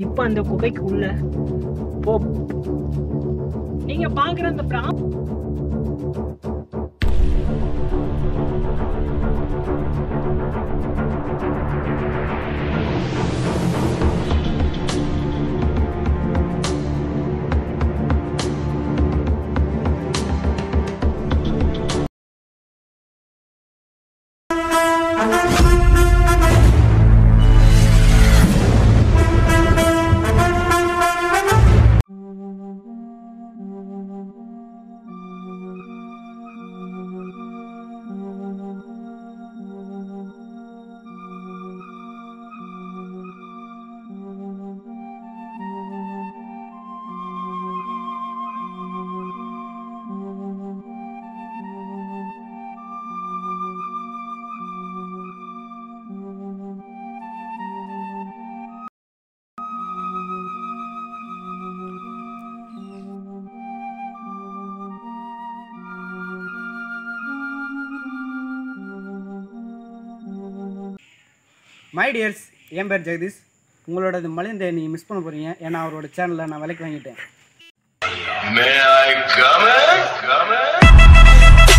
இப்போ அந்த குகைக்கு உள்ள போ நீங்க பாக்குற அந்த பிரா மை டியர்ஸ் என் பேர் ஜெகதீஷ் உங்களோட இந்த மலிந்த நீங்கள் மிஸ் பண்ண போகிறீங்க ஏன்னா அவரோட சேனலில் நான் விலைக்கு வாங்கிட்டேன் May I come in? Come in?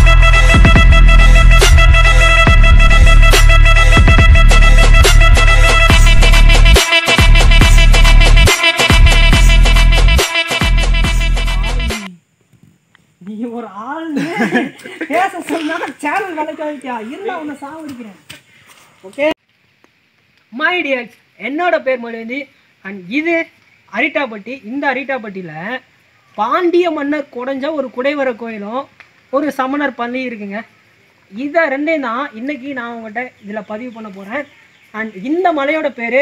நீ ஒரு ஆள் பேச சொன்னா சேனல் விளக்க வைக்கியா இருந்தா உன்னை சாவடிக்கிறேன் ஓகே மை டியர்ஸ் என்னோட பேர் மொழிவந்தி அண்ட் இது அரிட்டாப்பட்டி இந்த அரிட்டாப்பட்டியில் பாண்டிய மன்னர் குடைஞ்ச ஒரு குடைவர கோயிலும் ஒரு சமணர் பள்ளி இருக்குங்க இதை ரெண்டையும் தான் இன்னைக்கு நான் உங்கள்கிட்ட இதில் பதிவு பண்ண போகிறேன் அண்ட் இந்த மலையோட பேர்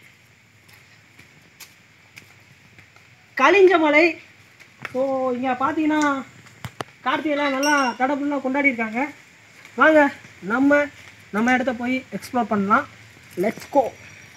கலிஞ்ச மலை ஸோ இங்கே பார்த்தீங்கன்னா கார்த்திகைலாம் நல்லா தடப்புலாம் கொண்டாடி இருக்காங்க வாங்க நம்ம நம்ம இடத்த போய் எக்ஸ்ப்ளோர் பண்ணலாம் லெட்ஸ் கோ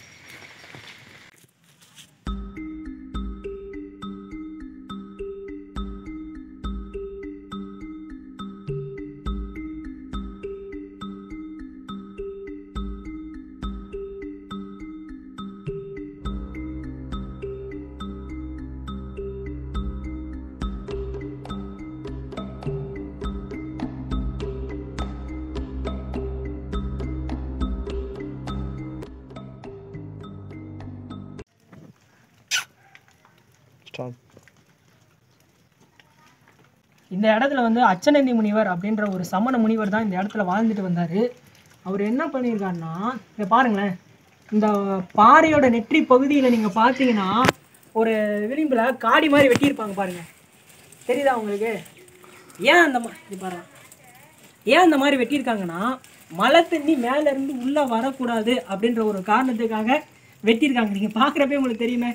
இந்த இடத்துல வந்து அச்சநந்தி முனிவர் அப்படின்ற ஒரு சமண முனிவர் தான் இந்த இடத்துல வாழ்ந்துட்டு வந்தார் அவர் என்ன பண்ணியிருக்காருன்னா இதை பாருங்களேன் இந்த பாறையோட நெற்றி பகுதியில் நீங்கள் பார்த்தீங்கன்னா ஒரு விளிம்பில் காடி மாதிரி வெட்டியிருப்பாங்க பாருங்க தெரியுதா உங்களுக்கு ஏன் அந்த மா- இது பாருங்க ஏன் அந்த மாதிரி வெட்டியிருக்காங்கன்னா மழை தண்ணி மேல இருந்து உள்ள வரக்கூடாது அப்படின்ற ஒரு காரணத்துக்காக வெட்டியிருக்காங்க நீங்க பார்க்குறப்பே உங்களுக்கு தெரியுமே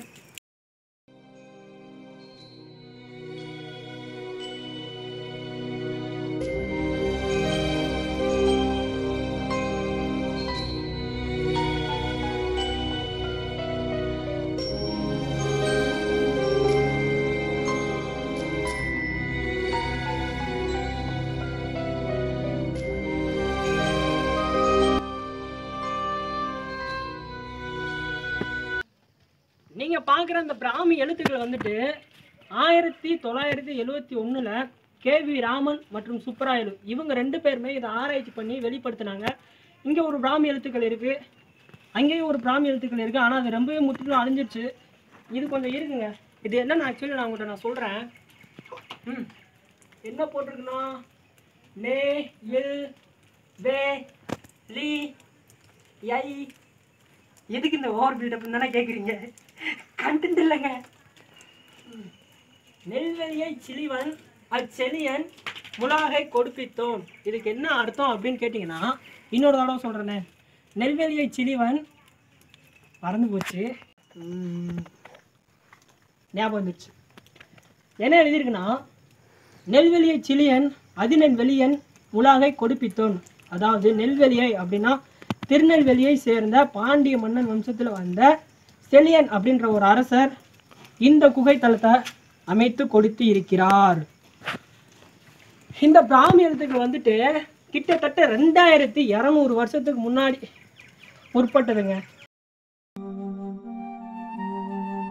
நீங்க பார்க்குற அந்த பிராமி எழுத்துக்கள் வந்துட்டு ஆயிரத்தி தொள்ளாயிரத்தி எழுவத்தி ஒண்ணுல கேவி ராமன் மற்றும் சுப்பராயலு இவங்க ரெண்டு பேருமே இதை ஆராய்ச்சி பண்ணி வெளிப்படுத்தினாங்க இங்க ஒரு பிராமி எழுத்துக்கள் இருக்கு அங்கேயும் ஒரு பிராமி எழுத்துக்கள் இருக்கு ஆனா அது ரொம்பவே முற்றிலும் அழிஞ்சிருச்சு இது கொஞ்சம் இருக்குங்க இது என்னன்னு ஆக்சுவலி நான் உங்கள்கிட்ட நான் சொல்றேன் ம் என்ன போட்டிருக்குன்னா நே இல் வே லி ஐ எதுக்கு இந்த ஓவர் பில்டப் தானே கேட்குறீங்க கண்டென்ட் இல்லைங்க ம். நெல்வெளியை சிலிவன் அச்செலியன் முலாகை கொடுப்பித்தோன் இதுக்கு என்ன அர்த்தம் அப்படின்னு கேட்டிங்கன்னா இன்னொரு தடவை சொல்கிறேனே நெல்வெளியை சிலிவன் மறந்து போச்சு ம். ஞாபகம் வந்துருச்சு என்ன எழுதியிருக்குன்னா நெல்வெளியை சிலியன் அதினன் வெளியன் உலாகை கொடுப்பித்தோன் அதாவது நெல்வெளியை அப்படின்னா திருநெல்வேலியை சேர்ந்த பாண்டிய மன்னன் வம்சத்தில் வந்த செலியன் அப்படின்ற ஒரு அரசர் இந்த குகைத்தலத்தை அமைத்து கொடுத்து இருக்கிறார் இந்த பிராமி எழுத்துக்கள் வந்துட்டு கிட்டத்தட்ட ரெண்டாயிரத்தி இரநூறு வருஷத்துக்கு முன்னாடி முற்பட்டதுங்க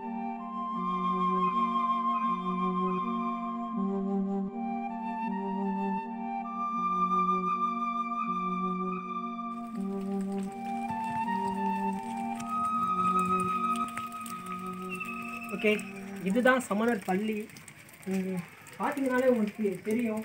ஓகே இதுதான் சமணர் பள்ளி ம், பார்த்தீங்கனாலே உங்களுக்கு தெரியும்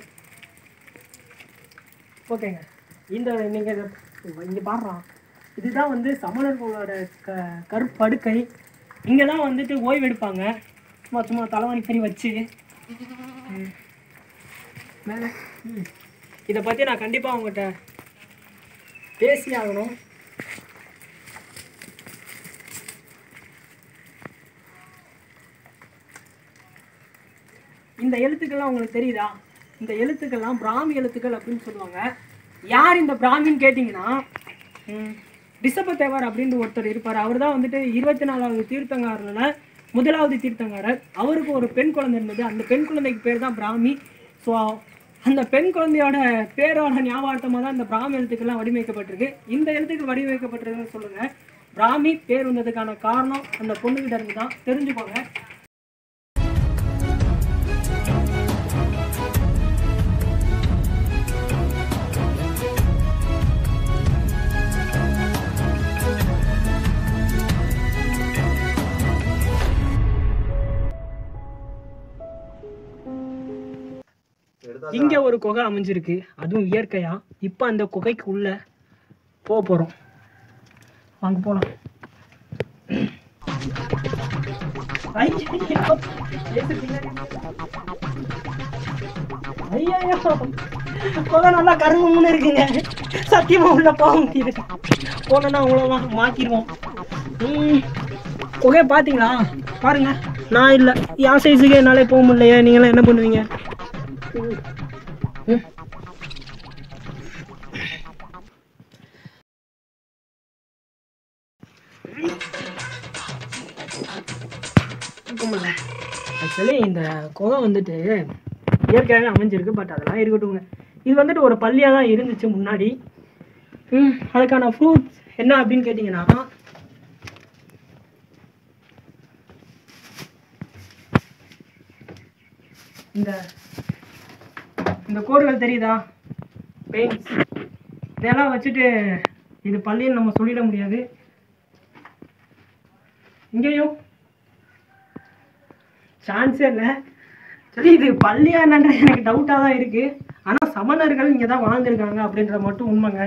ஓகேங்க இந்த நீங்கள் இங்கே பாடுறான் இதுதான் வந்து சமணர்களோட க கருப்படுக்கை இங்கே தான் வந்துட்டு ஓய்வு எடுப்பாங்க சும்மா சும்மா தலைவாணி சரி வச்சு ம். மேலே ம் இதை பற்றி நான் கண்டிப்பாக உங்கள்கிட்ட பேசி ஆகணும் இந்த எழுத்துக்கள்லாம் உங்களுக்கு தெரியுதா இந்த எழுத்துக்கள்லாம் பிராமி எழுத்துக்கள் அப்படின்னு சொல்லுவாங்க யார் இந்த பிராமின்னு கேட்டிங்கன்னா ம், ரிஷபதேவர் அப்படின்னு ஒருத்தர் இருப்பார் அவர் தான் வந்துட்டு இருபத்தி நாலாவது தீர்த்தங்காரில் முதலாவது தீர்த்தங்காரர் அவருக்கு ஒரு பெண் குழந்தை இருந்தது அந்த பெண் குழந்தைக்கு பேர் தான் பிராமி ஸோ அந்த பெண் குழந்தையோட பேரோட ஞாபகார்த்தமாக தான் இந்த பிராமி எழுத்துக்கள்லாம் வடிவமைக்கப்பட்டிருக்கு இந்த எழுத்துக்கள் வடிவமைக்கப்பட்டிருக்குன்னு சொல்லுங்கள் பிராமி பேர் வந்ததுக்கான காரணம் அந்த பொண்ணுகிட்ட இருந்து தான் தெரிஞ்சுக்கோங்க இங்க ஒரு குகை அமைஞ்சிருக்கு அதுவும் இயற்கையா இப்போ அந்த குகைக்கு உள்ள போக போறோம் வாங்க போலாம் ஐயோ குகை நல்லா கரும்புன்னு இருக்குங்க சத்தியமா உள்ள போக முடியுது போனோம்னா உங்களை மா மாத்திடுவோம் ம் குகையை பார்த்தீங்களா பாருங்க நான் இல்லை என் சைஸுக்கு என்னாலே போக முடியலையே நீங்களாம் என்ன பண்ணுவீங்க ம். ஆக்சுவலி இந்த குகை வந்துட்டு இயற்கையாகவே அமைஞ்சிருக்கு பட் அதெல்லாம் இருக்கட்டுங்க இது வந்துட்டு ஒரு பள்ளியாக தான் இருந்துச்சு முன்னாடி ம் அதுக்கான ஃப்ரூட்ஸ் என்ன அப்படின்னு கேட்டிங்கன்னா இந்த இந்த கோடுகள் தெரியுதா பெயிண்ட்ஸ் இதெல்லாம் வச்சுட்டு இது பள்ளின்னு நம்ம சொல்லிட முடியாது இங்கேயும் சான்ஸே இல்லை சரி இது பள்ளியா என்னன்ற எனக்கு டவுட்டாக தான் இருக்கு ஆனால் சமணர்கள் இங்கே தான் வாழ்ந்துருக்காங்க அப்படின்ற மட்டும் உண்மைங்க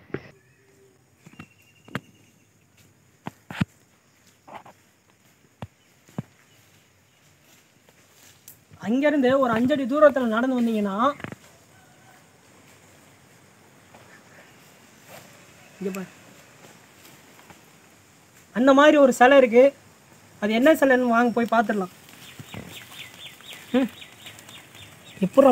அங்கேருந்து ஒரு அஞ்சடி தூரத்தில் நடந்து வந்தீங்கன்னா இங்க பாரு அந்த மாதிரி ஒரு சிலை இருக்கு அது என்ன சிலைன்னு வாங்க போய் பார்த்துடலாம் எப்படி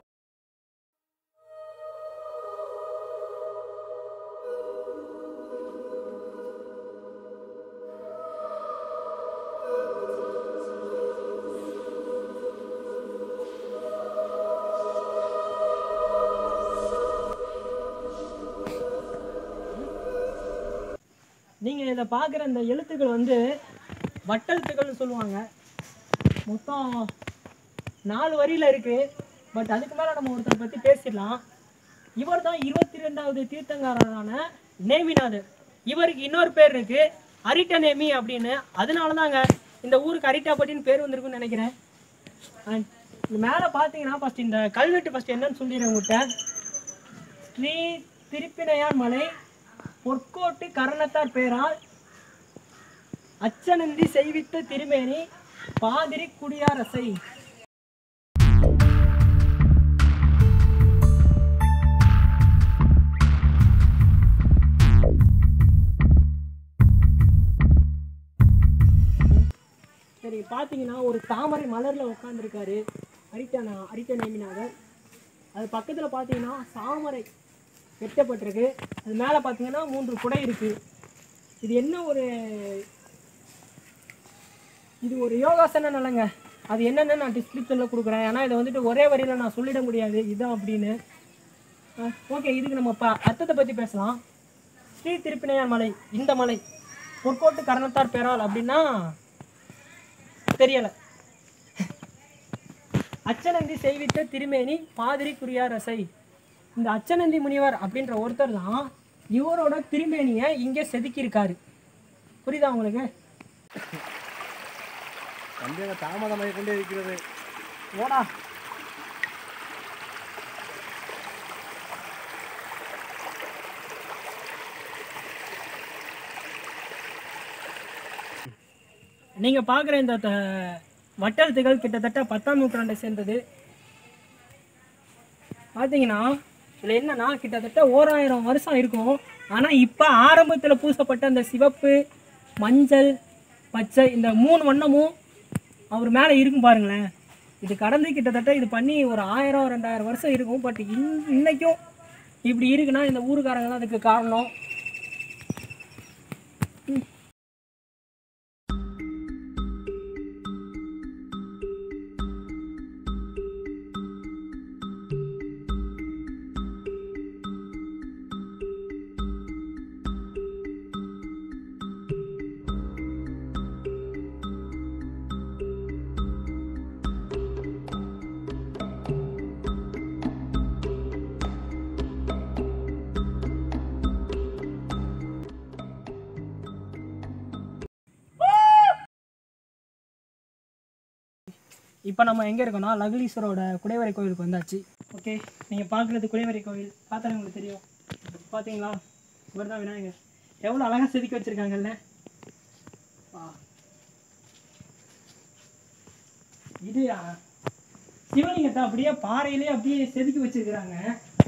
நீங்கள் இதை பார்க்குற இந்த எழுத்துக்கள் வந்து வட்டெழுத்துக்கள்னு சொல்லுவாங்க மொத்தம் நாலு வரியில் இருக்குது பட் அதுக்கு மேலே நம்ம ஒருத்தரை பற்றி பேசிடலாம் இவர் தான் இருபத்தி ரெண்டாவது தீர்த்தங்காரரான நேமிநாதர் இவருக்கு இன்னொரு பேர் இருக்கு அரிட்ட நேமி அப்படின்னு அதனால தாங்க இந்த ஊருக்கு அரிட்டாப்பட்டின்னு பேர் வந்திருக்குன்னு நினைக்கிறேன் அண்ட் இது மேலே பார்த்தீங்கன்னா ஃபஸ்ட் இந்த கல்வெட்டு ஃபஸ்ட் என்னன்னு சொல்லிடுறேன் உங்கள்கிட்ட ஸ்ரீ திருப்பினையார் மலை பொற்கோட்டு கரணத்தார் பேரால் அச்சனந்தி செய்வித்த திருமேனி பாதிரி குடியாரசை சரி பார்த்தீங்கன்னா ஒரு தாமரை மலரில் உட்காந்துருக்காரு அரிட்டனா அரிட்ட நேமிநாதர் அது பக்கத்தில் பார்த்தீங்கன்னா சாமரை வெட்டப்பட்டிருக்கு அது மேலே பார்த்தீங்கன்னா மூன்று குடை இருக்கு இது என்ன ஒரு இது ஒரு யோகாசனம் இல்லைங்க அது என்னன்னு நான் டிஸ்கிரிப்ஷனில் கொடுக்குறேன் ஏன்னா இதை வந்துட்டு ஒரே வரியில் நான் சொல்லிட முடியாது இதுதான் அப்படின்னு ஓகே இதுக்கு நம்ம இப்போ அர்த்தத்தை பற்றி பேசலாம் ஸ்ரீ திருப்பினையார் மலை இந்த மலை பொற்கோட்டு கரணத்தார் பெறால் அப்படின்னா தெரியலை அச்சனந்தி செய்வித்த திருமேனி பாதிரி குறியாரசை இந்த அச்சனந்தி முனிவர் அப்படின்ற ஒருத்தர் தான் இவரோட திருமேனியை இங்கே செதுக்கியிருக்காரு புரியுதா உங்களுக்கு சந்தேகம் தாமதமாகி கொண்டே இருக்கிறது ஓடா நீங்க பார்க்குற இந்த த- வட்டெழுத்துகள் கிட்டத்தட்ட பத்தாம் நூற்றாண்டை சேர்ந்தது பார்த்தீங்கன்னா இதில் என்னன்னா கிட்டத்தட்ட ஓராயிரம் வருஷம் இருக்கும் ஆனால் இப்போ ஆரம்பத்தில் பூசப்பட்ட அந்த சிவப்பு மஞ்சள் பச்சை இந்த மூணு வண்ணமும் அவர் மேலே இருக்கும் பாருங்களேன் இது கடந்து கிட்டத்தட்ட இது பண்ணி ஒரு ஆயிரம் ரெண்டாயிரம் வருஷம் இருக்கும் பட் இன் இன்னைக்கும் இப்படி இருக்குன்னா இந்த ஊருக்காரங்க தான் அதுக்கு காரணம் இப்போ நம்ம எங்கே இருக்கோம்னா லகுலீஸ்வரோட குடைவரை கோவிலுக்கு வந்தாச்சு ஓகே நீங்கள் பார்க்குறது குடைவரை கோவில் பார்த்தாலே உங்களுக்கு தெரியும் பார்த்தீங்களா இவர் தான் விநாயகர் எவ்வளோ அழகாக செதுக்கி வச்சுருக்காங்கல்ல வா இது ஆ, சிவலிங்கத்தை அப்படியே பாறையிலே அப்படியே செதுக்கி வச்சிருக்கிறாங்க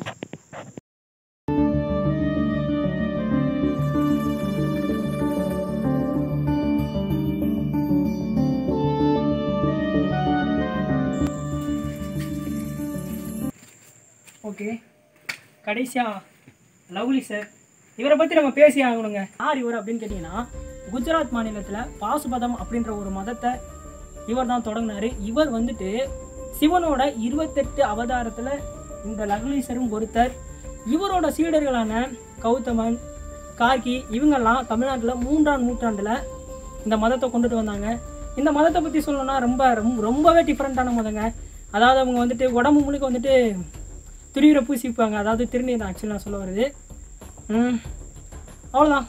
ஓகே கடைசியாக லவ்லி சார் இவரை பற்றி நம்ம பேசி ஆகணுங்க யார் இவர் அப்படின்னு கேட்டிங்கன்னா குஜராத் மாநிலத்தில் பாசுபதம் அப்படின்ற ஒரு மதத்தை இவர் தான் தொடங்கினார் இவர் வந்துட்டு சிவனோட இருபத்தெட்டு அவதாரத்தில் இந்த லகுலீசரும் ஒருத்தர் இவரோட சீடர்களான கௌதமன் கார்கி இவங்கெல்லாம் தமிழ்நாட்டில் மூன்றாம் நூற்றாண்டில் இந்த மதத்தை கொண்டுட்டு வந்தாங்க இந்த மதத்தை பற்றி சொல்லணும்னா ரொம்ப ரொம்ப ரொம்பவே டிஃப்ரெண்ட்டான மதங்க அதாவது அவங்க வந்துட்டு உடம்பு முழுக்க வந்துட்டு திருநீரை பூசிப்பாங்க அதாவது திருநீர் ஆக்சுவலி நான் சொல்ல வருது ம் அவ்வளோதான்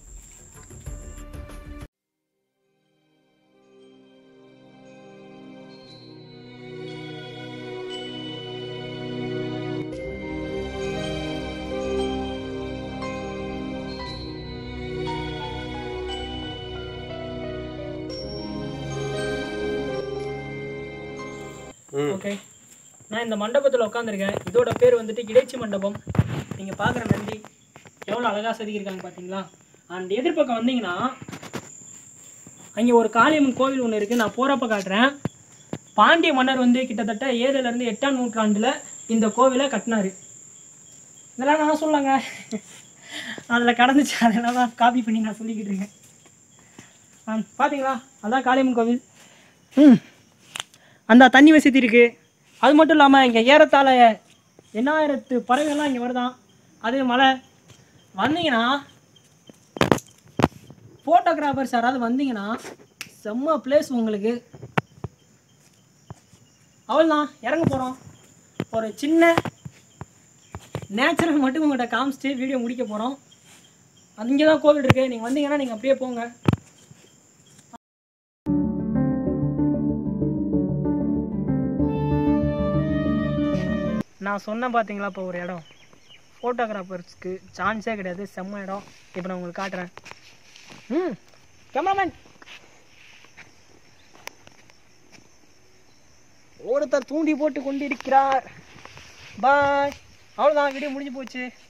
ஓகே நான் இந்த மண்டபத்தில் உட்காந்துருக்கேன் இதோட பேர் வந்துட்டு இடைச்சி மண்டபம் நீங்கள் பார்க்குற நந்தி எவ்வளோ அழகாக செதுக்கியிருக்காங்க பார்த்தீங்களா அண்ட் எதிர்பக்கம் வந்தீங்கன்னா அங்கே ஒரு காளியம்மன் கோவில் ஒன்று இருக்குது நான் போகிறப்ப காட்டுறேன் பாண்டிய மன்னர் வந்து கிட்டத்தட்ட ஏழுலேருந்து எட்டாம் நூற்றாண்டில் இந்த கோவிலை கட்டினாரு இதெல்லாம் நான் சொல்லலாங்க அதில் கடந்துச்சு அதெல்லாம் தான் காப்பி பண்ணி நான் சொல்லிக்கிட்டு இருக்கேன் ஆ பார்த்தீங்களா அதான் காளியம்மன் கோவில் ம் அந்த தண்ணி வசதி இருக்குது அது மட்டும் இல்லாமல் இங்கே ஏறத்தாழ எண்ணாயிரத்து பறவைகள்லாம் இங்கே வருதான் அது மலை வந்தீங்கன்னா ஃபோட்டோகிராஃபர்ஸ் யாராவது வந்தீங்கன்னா செம்ம பிளேஸ் உங்களுக்கு அவ்வளோதான் இறங்க போகிறோம் ஒரு சின்ன நேச்சுரல் மட்டும் உங்கள்கிட்ட காமிச்சிட்டு வீடியோ முடிக்க போகிறோம் அங்கே தான் கோவில் இருக்குது நீங்கள் வந்தீங்கன்னா நீங்கள் அப்படியே போங்க நான் சொன்னேன் பார்த்தீங்களா இப்போ ஒரு இடம் ஃபோட்டோகிராஃபர்ஸ்க்கு சான்ஸே கிடையாது செம்ம இடம் இப்போ நான் உங்களுக்கு காட்டுறேன் ம் கேமராமேன் ஒருத்தர் தூண்டி போட்டு கொண்டிருக்கிறார் பாய் அவ்வளோதான் வீடியோ முடிஞ்சு போச்சு